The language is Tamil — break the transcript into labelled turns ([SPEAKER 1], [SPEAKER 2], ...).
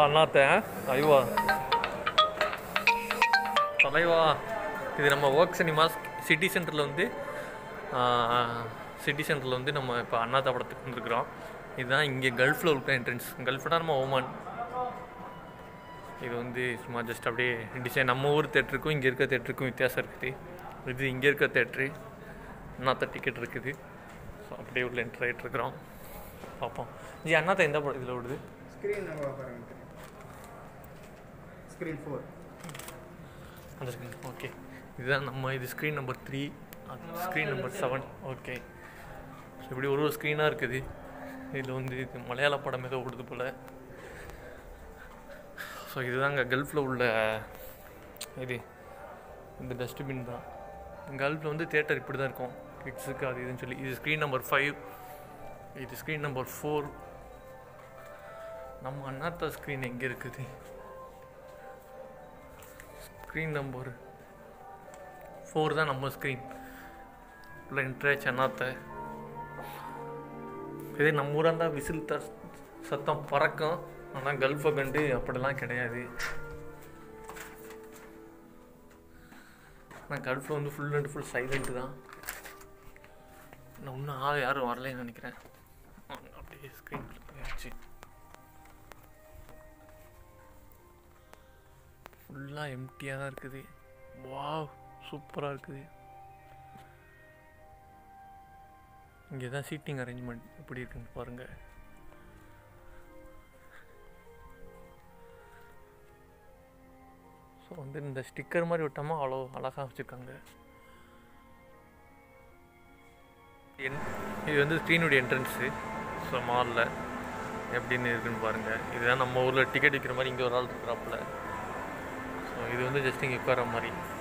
[SPEAKER 1] அண்ணாத்த ஐவா தலைவா இது நம்ம ஒர்க் சினிமாஸ் சிட்டி சென்டரில் வந்து சிட்டி சென்டரில் வந்து நம்ம இப்போ அண்ணாத்தா படத்துக்கு வந்துருக்குறோம் இதுதான் இங்கே கல்ஃபில் இருக்க என்ட்ரன்ஸ் கல்ஃப்னா நம்ம ஓமான் இது வந்து சும்மா ஜஸ்ட் அப்படியே டிசைன் நம்ம ஊர் தேட்டருக்கும் இங்கே இருக்க தேட்டருக்கும் வித்தியாசம் இருக்குது இது இங்கே இருக்க தேட்ரு அண்ணாத்தா டிக்கெட் இருக்குது ஸோ அப்படியே உள்ள என்ட்ரு ஆகிட்டு இருக்கிறோம் பார்ப்போம் ஜி அண்ணாத்தா எந்த படம் இதில் விடுது
[SPEAKER 2] ஸ்க்ரீன் நம்ம பாருங்க ஸ்க்ரீன் ஃபோர்
[SPEAKER 1] அந்த ஸ்க்ரீன் ஓகே இதுதான் நம்ம இது screen number three screen number seven okay so இப்படி ஒரு ஒரு ஸ்க்ரீனாக இருக்குது இதில் வந்து இது மலையாள படம் ஏதோ ஓடுது போல் ஸோ இதுதாங்க கல்ஃபில் உள்ள இது இந்த டஸ்ட்பின் தான் கல்ஃபில் வந்து தேட்டர் இப்படி தான் இருக்கும் கிட்ஸுக்கு அது இதுன்னு சொல்லி இது ஸ்க்ரீன் நம்பர் ஃபைவ் இது ஸ்க்ரீன் நம்பர் ஃபோர் நம்ம அண்ணாத்தா ஸ்க்ரீன் எங்கே இருக்குது ஸ்க்ரீன் நம்பர் ஃபோர் தான் நம்ம ஸ்க்ரீன் உள்ள இன்ட்ரேச் அண்ணாத்த இதே நம்ம ஊராக இருந்தால் விசில் த சத்தம் பறக்கும் ஆனால் கல்ஃபை கண்டு அப்படிலாம் கிடையாது ஆனால் கல்ஃபில் வந்து ஃபுல் அண்ட் ஃபுல் சைலண்ட்டு தான் நான் இன்னும் ஆள் யாரும் வரலைன்னு நினைக்கிறேன் ஆ, அப்படியே ஸ்க்ரீன் போயாச்சு ஃபுல்லாக எம்டியாக தான் இருக்குது வாவ் சூப்பராக இருக்குது இங்கே தான் சீட்டிங் அரேஞ்ச்மெண்ட் எப்படி இருக்குன்னு பாருங்கள் ஸோ வந்து இந்த ஸ்டிக்கர் மாதிரி விட்டாமல் அவ்வளோ அழகாக வச்சுருக்காங்க என் இது வந்து ஸ்க்ரீனுடைய என்ட்ரன்ஸு ஸோ மாலில் எப்படின்னு இருக்குன்னு பாருங்கள் இதுதான் நம்ம ஊரில் டிக்கெட் விற்கிற மாதிரி இங்கே ஒரு ஆள் இருக்கிறாப்புல ஸோ இது வந்து ஜஸ்ட் இங்கே உட்கார மாதிரி